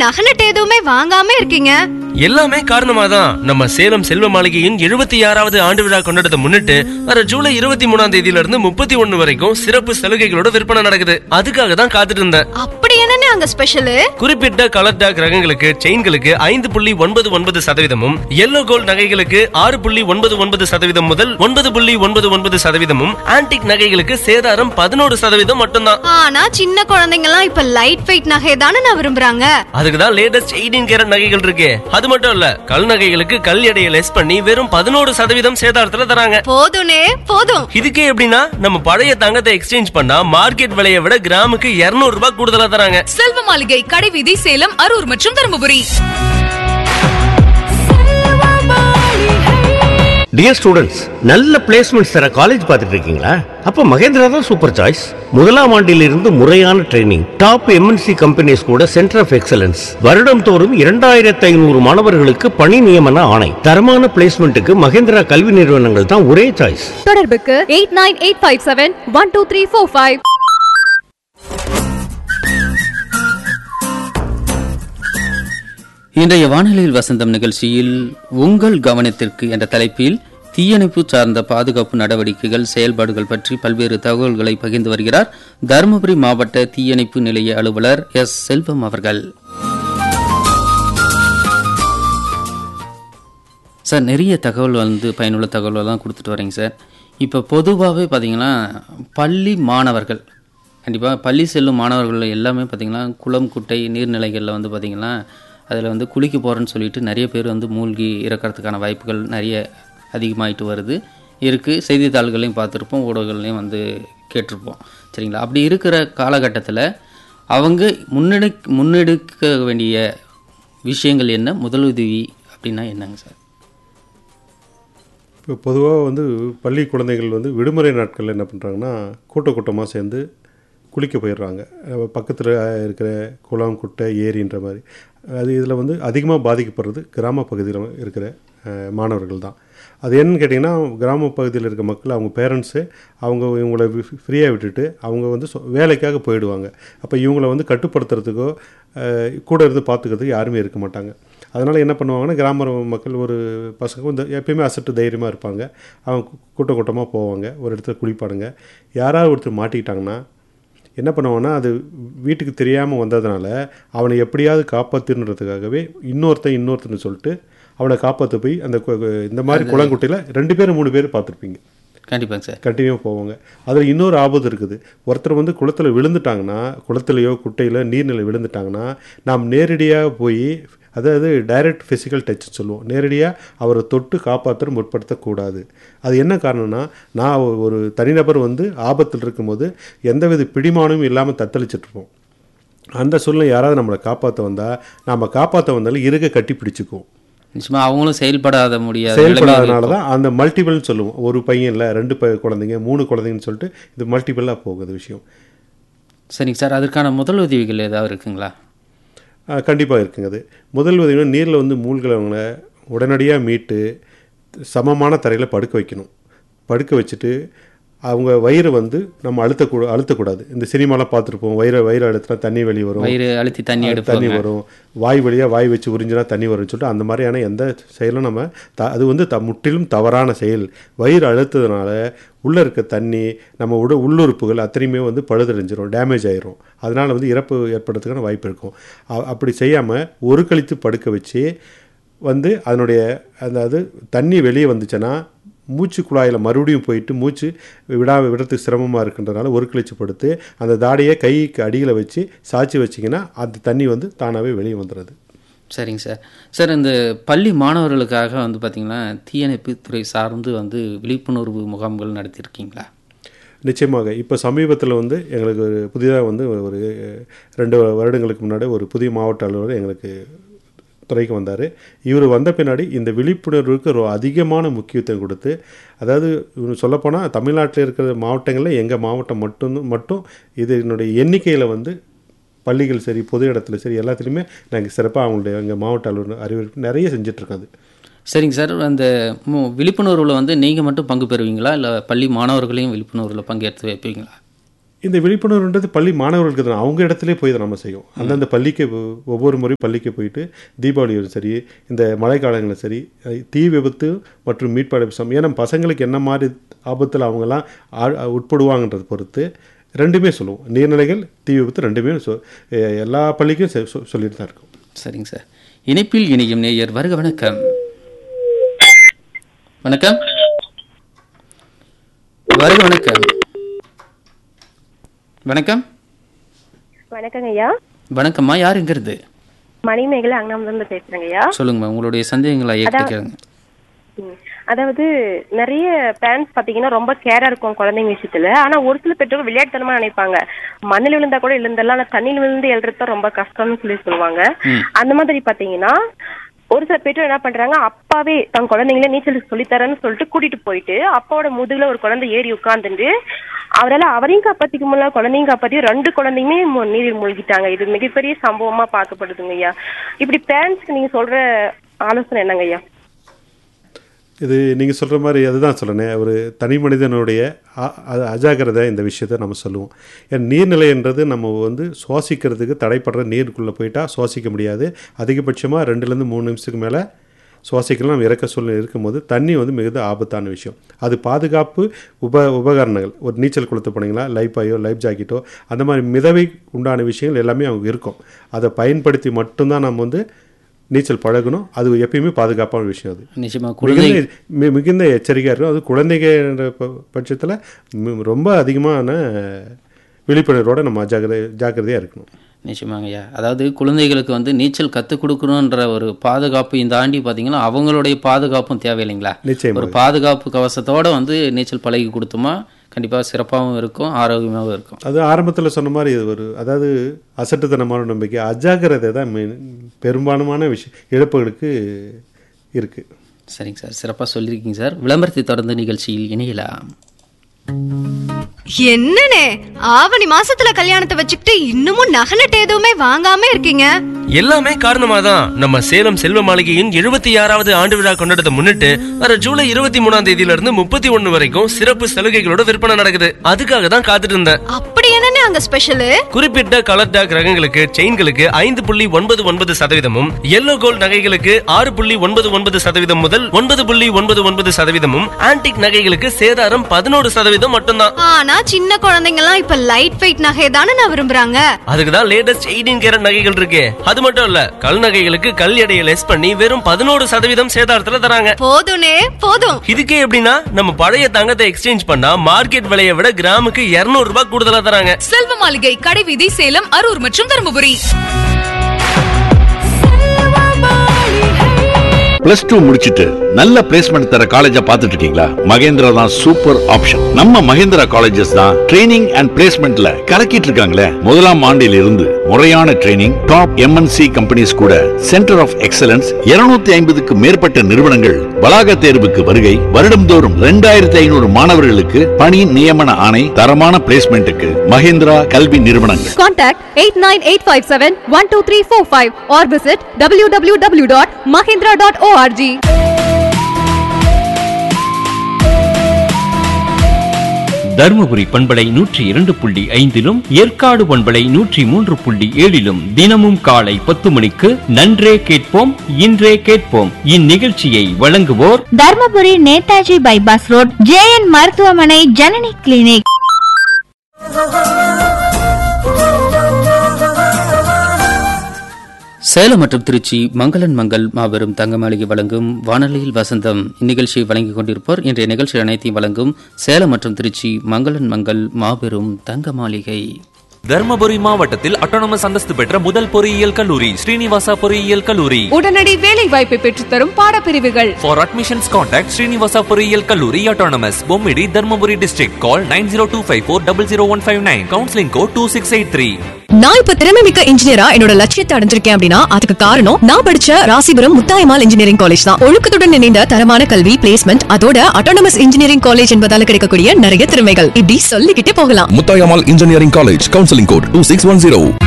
நகலட்டு எதுவுமே வாங்காம இருக்கீங்க எல்லாமே காரணமாதான் நம்ம சேலம் செல்வ மாளிகையின் எழுபத்தி ஆறாவது ஆண்டு விழா கொண்டாடத்தை முன்னிட்டு வர ஜூலை இருபத்தி மூணாம் தேதியில இருந்து முப்பத்தி ஒண்ணு வரைக்கும் சிறப்பு சலுகைகளோட விற்பனை நடக்குது அதுக்காக தான் காத்துட்டு இருந்தேன் அப்படி என்னன்னு அங்க ஸ்பெஷல் குறிப்பிட்ட கலர் டாக் ரகங்களுக்கு செயின்களுக்கு ஐந்து புள்ளி ஒன்பது ஒன்பது சதவீதமும் எல்லோ கோல்ட் நகைகளுக்கு ஆறு புள்ளி ஒன்பது ஒன்பது சதவீதம் முதல் ஒன்பது புள்ளி ஒன்பது ஒன்பது சதவீதமும் ஆன்டிக் நகைகளுக்கு சேதாரம் பதினோரு சதவீதம் மட்டும்தான் ஆனா சின்ன குழந்தைங்க எல்லாம் இப்ப லைட் வெயிட் நகையை தானே நான் விரும்புறாங்க அதுக்கு தான் லேட்டஸ்ட் எயிட்டீன் கேரட் நகைகள் இருக்கு அது மட்டும் இல்ல கல் நகைகளுக்கு கல் எடையை லெஸ் பண்ணி வெறும் பதினோரு சதவீதம் சேதாரத்துல தராங்க போதும்னே போதும் இதுக்கே எப்படின்னா நம்ம பழைய தங்கத்தை எக்ஸ்சேஞ்ச் பண்ணா மார்க்கெட் விலையை விட கிராமுக்கு 200 ரூபாய் கூடுதலா தராங்க செல்வ மாளிகை கடைவீதி சேலம் அரூர் மற்றும் தருமபுரி டியர் ஸ்டூடெண்ட்ஸ் நல்ல பிளேஸ்மெண்ட்ஸ் தர காலேஜ் பார்த்துட்டு இருக்கீங்களா அப்ப மகேந்திரா தான் சூப்பர் சாய்ஸ் முதலாம் ஆண்டிலிருந்து முறையான ட்ரைனிங் டாப் எம்என்சி கம்பெனிஸ் கூட சென்டர் ஆஃப் எக்ஸலன்ஸ் வருடம் தோறும் இரண்டாயிரத்தி ஐநூறு மாணவர்களுக்கு பணி நியமன ஆணை தரமான பிளேஸ்மெண்ட்டுக்கு மகேந்திரா கல்வி நிறுவனங்கள் தான் ஒரே சாய்ஸ் தொடர்புக்கு eight nine eight five seven one two three four five இன்றைய வானிலையில் வசந்தம் நிகழ்ச்சியில் உங்கள் கவனத்திற்கு என்ற தலைப்பில் தீயணைப்பு சார்ந்த பாதுகாப்பு நடவடிக்கைகள் செயல்பாடுகள் பற்றி பல்வேறு தகவல்களை பகிர்ந்து வருகிறார் தருமபுரி மாவட்ட தீயணைப்பு நிலைய அலுவலர் எஸ் செல்வம் அவர்கள் சார் நிறைய தகவல் வந்து பயனுள்ள தகவலெல்லாம் கொடுத்துட்டு வரீங்க சார் இப்போ பொதுவாகவே பார்த்தீங்கன்னா பள்ளி மாணவர்கள் கண்டிப்பாக பள்ளி செல்லும் மாணவர்கள் எல்லாமே பார்த்தீங்கன்னா குளம் குட்டை நீர்நிலைகளில் வந்து பார்த்தீங்கன்னா அதில் வந்து குளிக்க போகிறேன்னு சொல்லிட்டு நிறைய பேர் வந்து மூழ்கி இறக்கறதுக்கான வாய்ப்புகள் நிறைய அதிகமாயிட்டு வருது இருக்குது செய்தித்தாள்களையும் பார்த்துருப்போம் ஊடகங்களையும் வந்து கேட்டிருப்போம் சரிங்களா அப்படி இருக்கிற காலகட்டத்தில் அவங்க முன்னெடு முன்னெடுக்க வேண்டிய விஷயங்கள் என்ன முதலுதவி அப்படின்னா என்னங்க சார் இப்போ பொதுவாக வந்து பள்ளி குழந்தைகள் வந்து விடுமுறை நாட்களில் என்ன பண்ணுறாங்கன்னா கூட்ட கூட்டமாக சேர்ந்து குளிக்க போயிடுறாங்க பக்கத்தில் இருக்கிற குளம் குட்டை ஏரின்ற மாதிரி அது இதில் வந்து அதிகமாக பாதிக்கப்படுறது கிராம பகுதியில் இருக்கிற அஹ், மாணவர்கள் தான் அது என்னன்னு கேட்டிங்கன்னா கிராம பகுதியில் இருக்க மக்கள் அவங்க பேரண்ட்ஸு அவங்க இவங்களை ஃப்ரீயாக விட்டுட்டு அவங்க வந்து சொ- வேலைக்காக போயிடுவாங்க அப்போ இவங்களை வந்து கட்டுப்படுத்துறதுக்கோ அஹ், கூட இருந்து பார்த்துக்கிறதுக்கு யாருமே இருக்க மாட்டாங்க அதனால் என்ன பண்ணுவாங்கன்னா கிராம மக்கள் ஒரு பசங்க வந்து எப்பயுமே அசட்டு தைரியமாக இருப்பாங்க அவங்க கூ- கூட்டம் கூட்டமாக போவாங்க ஒரு இடத்துல குளிப்பாடுங்க யாராவது ஒருத்தர் மாட்டிக்கிட்டாங்கன்னா என்ன பண்ணுவாங்கன்னா அது வீட்டுக்கு தெரியாமல் வந்ததுனால அவனை எப்படியாவது காப்பாற்றுன்றதுக்காகவே இன்னொருத்தன் இன்னொருத்தன்னு சொல்லிட்டு அவனை காப்பாற்ற போய் அந்த கு- கு- இந்த மாதிரி குளங்குட்டையில் ரெண்டு பேரும் மூணு பேர் பார்த்துருப்பீங்க கண்டிப்பாங்க சார் கண்டினியூ போவாங்க அதில் இன்னொரு ஆபத்து இருக்குது ஒருத்தர் வந்து குளத்தில் விழுந்துட்டாங்கன்னா குளத்துலையோ குட்டையில நீர்நிலை விழுந்துட்டாங்கன்னா நாம் நேரடியாக போய் அதாவது டைரக்ட் ஃபிசிக்கல் டச் சொல்லுவோம் நேரடியாக அவரை தொட்டு காப்பாற்ற முற்படுத்தக்கூடாது அது என்ன காரணம்னா நான் ஒரு- ஒரு தனிநபர் வந்து ஆபத்தில் இருக்கும்போது எந்தவித பிடிமானமும் இல்லாமல் தத்தளிச்சிட்டு இருப்போம் அந்த சூழ்நிலை யாராவது நம்மளை காப்பாற்ற வந்தால் நாம் காப்பாற்ற வந்தாலும் இருக கட்டி பிடிச்சிக்குவோம் நிச்சயமா அவங்களும் செயல்படாத முடியாத நிலைமையில செயல்படாதனால இருக்கும். தான் அந்த மல்டிபிள்னு சொல்லுவோம் ஒரு பையன் இல்லை ரெண்டு ப குழந்தைங்க மூணு குழந்தைங்கன்னு சொல்லிட்டு இது மல்டிபிளாக போகுது விஷயம் சரிங்க சார் அதற்கான முதலுதவிகள் ஏதாவது இருக்குங்களா கண்டிப்பாக இருக்குங்க அது முதல் உதவி நீரில் வந்து மூழ்கிறவங்கள உடனடியாக மீட்டு சமமான தரையில் படுக்க வைக்கணும் படுக்க வச்சுட்டு அவங்க வயிறு வந்து நம்ம அழுத்தக்கூட அழுத்தக்கூடாது இந்த சினிமாலாம் பார்த்துருப்போம் வயிறு வயிறு அழுத்தினா தண்ணி வெளியே வரும் வயிறு அழுத்தி தண்ணி அது தண்ணி எடுப்பாங்க வரும் வாய் வழியாக வாய் வச்சு உறிஞ்சினா தண்ணி வரும்னு சொல்லிட்டு அந்த மாதிரியான எந்த செயலும் நம்ம த அது வந்து த முற்றிலும் தவறான செயல் வயிறு அழுத்ததுனால உள்ளே இருக்க தண்ணி நம்ம உட உள்ளுறுப்புகள் அத்தனையுமே வந்து பழுதடைஞ்சிரும் டேமேஜ் ஆயிரும் அதனால் வந்து இறப்பு ஏற்படுறதுக்கான வாய்ப்பு இருக்கும் அ- அப்படி செய்யாமல் ஒரு கழித்து படுக்க வச்சு வந்து அதனுடைய அதாவது தண்ணி வெளியே வந்துச்சுன்னா மூச்சு குழாயில் மறுபடியும் போயிட்டு மூச்சு விடா விடத்துக்கு சிரமமாக இருக்குன்றதுனால ஒரு கழிச்சு படுத்து அந்த தாடையை கைக்கு அடியில் வச்சு சாய்ச்சி வச்சிங்கன்னா அந்த தண்ணி வந்து தானாகவே வெளியே வந்துடுது சரிங்க சார் சார் இந்த பள்ளி மாணவர்களுக்காக வந்து பார்த்தீங்கன்னா தீயணைப்பு துறை சார்ந்து வந்து விழிப்புணர்வு முகாம்கள் நடத்தியிருக்கீங்களா நிச்சயமாக இப்போ சமீபத்தில் வந்து எங்களுக்கு ஒரு புதிதாக வந்து ஒரு ரெண்டு வருடங்களுக்கு முன்னாடி ஒரு புதிய மாவட்ட அலுவலர் எங்களுக்கு துறைக்கு வந்தார் இவர் வந்த பின்னாடி இந்த விழிப்புணர்வுக்கு ஒரு அதிகமான முக்கியத்துவம் கொடுத்து அதாவது இவர் சொல்லப்போனால் தமிழ்நாட்டில் இருக்கிற மாவட்டங்களில் எங்கள் மாவட்டம் மட்டும் மட்டும் இதனுடைய எண்ணிக்கையில் வந்து பள்ளிகள் சரி பொது இடத்துல சரி எல்லாத்துலேயுமே நாங்கள் சிறப்பாக அவங்களுடைய எங்கள் மாவட்ட அலுவலர் அறிவிப்பு நிறைய செஞ்சிட்ருக்கோம் அது சரிங்க சார் அந்த மு- விழிப்புணர்வுல வந்து நீங்கள் மட்டும் பங்கு பெறுவீங்களா இல்லை பள்ளி மாணவர்களையும் விழிப்புணர்வுல பங்கேற்று வைப்பீங்களா இந்த விழிப்புணர்வுன்றது பள்ளி மாணவர்களுக்கு தான் அவங்க இடத்துலே போய் இதை நம்ம செய்யும் அந்தந்த பள்ளிக்கு ஒ- ஒவ்வொரு முறையும் பள்ளிக்கு போயிட்டு தீபாவளி சரி இந்த மழை காலங்களில் சரி அஹ், தீ விபத்து மற்றும் மீட்பாடு சம் ஏன்னா பசங்களுக்கு என்ன மாதிரி ஆபத்தில் அவங்கெல்லாம் ஆ- உட்படுவாங்கன்றதை பொறுத்து ரெண்டுமே சொல்லுவோம் நீர்நிலைகள் தீ விபத்து ரெண்டுமே சொ- எ- எல்லா பள்ளிக்கும் செ- சொ- சொல்லிட்டு தான் இருக்கும் சரிங்க சார் இணைப்பில் இணையும் நேயர் வருக வணக்கம் வணக்கம் வருக வணக்கம் வணக்கம் வணக்கங்க ஐயா வணக்கம்மா யார் இருந்து மணிமேகலை அங்கனாமிலிருந்து பேசுறேங்க ஐயா சொல்லுங்கம்மா உங்களுடைய சந்தேகங்களை ஏற்றுக்கிறேங்க ம். அதாவது நிறைய பேரண்ட்ஸ் பாத்தீங்கன்னா ரொம்ப கேரா இருக்கும் குழந்தைங்க விஷயத்துல ஆனா ஒரு சில பெற்றோர்கள் விளையாட்டுத்தனமா நினைப்பாங்க மண்ணில் விழுந்தா கூட எழுந்தெல்லாம் ஆனா தண்ணியில் விழுந்து எழுறது ரொம்ப கஷ்டம்னு சொல்லி சொல்லுவாங்க அந்த மாதிரி பாத்தீங்கன்னா ஒரு சில பெற்றோர் என்ன பண்றாங்க அப்பாவே தன் குழந்தைங்கள நீச்சல் சொல்லித்தரேன்னு சொல்லிட்டு கூட்டிட்டு போயிட்டு அப்பாவோட முதுகுல ஒரு குழந்தை ஏறி உட்கார்ந்துட்டு அவரால அவரையும் காப்பாத்திக்க முடியல குழந்தையும் காப்பாத்தி ரெண்டு குழந்தையுமே மு- நீரில் மூழ்கிட்டாங்க இது மிகப்பெரிய சம்பவமா பார்க்கப்படுதுங்க ஐயா இப்படி பேரண்ட்ஸ்க்கு நீங்க சொல்ற ஆலோசனை என்னங்க ஐயா இது நீங்கள் சொல்கிற மாதிரி அதுதான் சொல்லணேன் ஒரு தனி மனிதனுடைய அ- அ- அஜாக்கிரதை இந்த விஷயத்தை நம்ம சொல்லுவோம் ஏன் நீர்நிலைன்றது நம்ம வந்து சுவாசிக்கிறதுக்கு தடைப்படுற நீருக்குள்ளே போயிட்டா சுவாசிக்க முடியாது அதிகபட்சமாக ரெண்டுலேருந்து மூணு நிமிஷத்துக்கு மேலே சுவாசிக்கலாம் நம்ம இறக்க சூழ்நிலை இருக்கும்போது தண்ணி வந்து மிகுந்த ஆபத்தான விஷயம் அது பாதுகாப்பு உப உபகரணங்கள் ஒரு நீச்சல் குளத்து போனீங்களா லைஃபாயோ லைஃப் ஜாக்கெட்டோ அந்த மாதிரி மிதவை உண்டான விஷயங்கள் எல்லாமே அவங்க இருக்கும் அதை பயன்படுத்தி மட்டும்தான் நம்ம வந்து நீச்சல் பழகணும் அது எப்பயுமே பாதுகாப்பான விஷயம் அது நிச்சயமா குழந்தை மிகுந்த மி- மிகுந்த எச்சரிக்கையாக இருக்கும் அது குழந்தைங்கன்ற பட்சத்தில் ரொம்ப அதிகமான விழிப்புணர்வோட நம்ம ஜாக்கிரதை ஜாக்கிரதையாக இருக்கணும் நிச்சயமாங்க ஐயா அதாவது குழந்தைகளுக்கு வந்து நீச்சல் கற்றுக் கொடுக்கணுன்ற ஒரு பாதுகாப்பு இந்த ஆண்டி பார்த்தீங்கன்னா அவங்களுடைய பாதுகாப்பும் தேவையில்லைங்களா நிச்சயமாக. ஒரு பாதுகாப்பு கவசத்தோட வந்து நீச்சல் பழகி கொடுத்தோமா கண்டிப்பாக சிறப்பாகவும் இருக்கும் ஆரோக்கியமாகவும் இருக்கும் அது ஆரம்பத்தில் சொன்ன மாதிரி இது ஒரு அதாவது அசட்டுத்தனமான நம்பிக்கை அஜாக்கிரதை தான் மெயின் பெரும்பாலுமான விஷயம் இழப்புகளுக்கு இருக்குது சரிங்க சார் சிறப்பாக சொல்லியிருக்கீங்க சார் விளம்பரத்தை தொடர்ந்து நிகழ்ச்சியில் இணையலாம் என்னனே ஆவணி மாசத்துல கல்யாணத்தை வச்சுக்கிட்டு இன்னமும் நகை நட்டு எதுவுமே வாங்காம இருக்கீங்க எல்லாமே காரணமா தான் நம்ம சேலம் செல்வ மாளிகையின் எழுபத்தி ஆறாவது ஆண்டு விழா கொண்டாடத்தை முன்னிட்டு வர ஜூலை இருபத்தி மூணாம் தேதியில இருந்து முப்பத்தி ஒண்ணு வரைக்கும் சிறப்பு சலுகைகளோட விற்பனை நடக்குது அதுக்காக தான் காத்துட்டு இருந்தேன் அப்படி என்னனே அங்க ஸ்பெஷல் குறிப்பிட்ட கலர் டாக் ரகங்களுக்கு செயின்களுக்கு ஐந்து புள்ளி ஒன்பது ஒன்பது சதவீதமும் எல்லோ கோல்ட் நகைகளுக்கு ஆறு புள்ளி ஒன்பது ஒன்பது சதவீதம் முதல் ஒன்பது புள்ளி ஒன்பது ஒன்பது சதவீதமும் ஆன்டிக் நகைகளுக்கு சேதாரம் பதினோரு சதவீதம் மட்டும்தான் ஆனா சின்ன குழந்தைங்க எல்லாம் இப்ப லைட் வெயிட் நகை தானே நான் விரும்புறாங்க அதுக்கு தான் லேட்டஸ்ட் எயிட்டீன் கேரட் நகைகள் இருக்கு அது மட்டும் இல்ல கல் நகைகளுக்கு கல் எடையை லெஸ் பண்ணி வெறும் பதினோரு சதவீதம் சேதாரத்துல தராங்க போதும்னே போதும் இதுக்கே எப்படின்னா நம்ம பழைய தங்கத்தை எக்ஸ்சேஞ்ச் பண்ணா மார்க்கெட் விலையை விட கிராமுக்கு 200 ரூபாய் கூடுதலா தராங்க செல்வ மாளிகை கடைவீதி சேலம் அரூர் மற்றும் தருமபுரி பிளஸ் டூ முடிச்சிட்டு நல்ல பிளேஸ்மெண்ட் தர காலேஜா பார்த்துட்டு இருக்கீங்களா மகேந்திரா தான் சூப்பர் ஆப்ஷன் நம்ம மகேந்திரா காலேஜஸ் தான் ட்ரைனிங் அண்ட் பிளேஸ்மெண்ட்ல கலக்கிட்டு இருக்காங்களே முதலாம் ஆண்டில் இருந்து முறையான ட்ரைனிங் டாப் எம்என்சி கம்பெனிஸ் கூட சென்டர் ஆஃப் எக்ஸலன்ஸ் 250 ஐம்பதுக்கு மேற்பட்ட நிறுவனங்கள் வளாக தேர்வுக்கு வருகை வருடம்தோறும் ரெண்டாயிரத்தி ஐநூறு மாணவர்களுக்கு பணி நியமன ஆணை தரமான பிளேஸ்மெண்ட்டுக்கு மகேந்திரா கல்வி நிறுவனங்கள் Contact 89857-12345 or visit www.mahindra.org. Dharmapuri பண்பலை நூற்றி இரண்டு புள்ளி ஐந்திலும் ஏற்காடு பண்பலை நூற்றி மூன்று புள்ளி ஏழிலும் தினமும் காலை பத்து மணிக்கு நன்றே கேட்போம் இன்றே கேட்போம் இந்நிகழ்ச்சியை வழங்குவோர் Dharmapuri Netaji bypass road JN மருத்துவமனை ஜனனி கிளினிக் சேலம் மற்றும் திருச்சி மங்களன் மங்கள் மாபெரும் தங்க மாளிகை வழங்கும் வானொலியில் வசந்தம் இந்நிகழ்ச்சியை வழங்கிக் கொண்டிருப்போர் இன்றைய நிகழ்ச்சி அனைத்தையும் வழங்கும் சேலம் மற்றும் திருச்சி மங்களன் மங்கள் மாபெரும் தங்க மாளிகை தர்மபுரி மாவட்டத்தில் அட்டானமஸ் அந்தஸ்து பெற்ற முதல் பொறியியல் கல்லூரி ஸ்ரீனிவாசா பொறியியல் கல்லூரி உடனடி வேலை வாய்ப்பை பெற்றுத்தரும் பாடப்பிரிவுகள் For admissions contact Srinivasa பொறியியல் கல்லூரி autonomous Bommidi Dharmapuri district call 9025400159 counseling code 2683 நான் இப்ப திறமை மிக்க இன்ஜினியரா என்னோட லட்சியத்தை அடைஞ்சிருக்கேன் அப்படின்னா அதுக்கு காரணம் நான் படிச்ச ராசிபுரம் முத்தாயமால் இன்ஜினியரிங் காலேஜ் தான் ஒழுக்கத்துடன் இணைந்த தரமான கல்வி பிளேஸ்மெண்ட் அதோட அட்டானமஸ் இன்ஜினியரிங் காலேஜ் என்பதால கிடைக்கக்கூடிய நிறைய திறமைகள் இப்படி சொல்லிக்கிட்டே போகலாம் Muthayammal engineering college counselling code two six one zero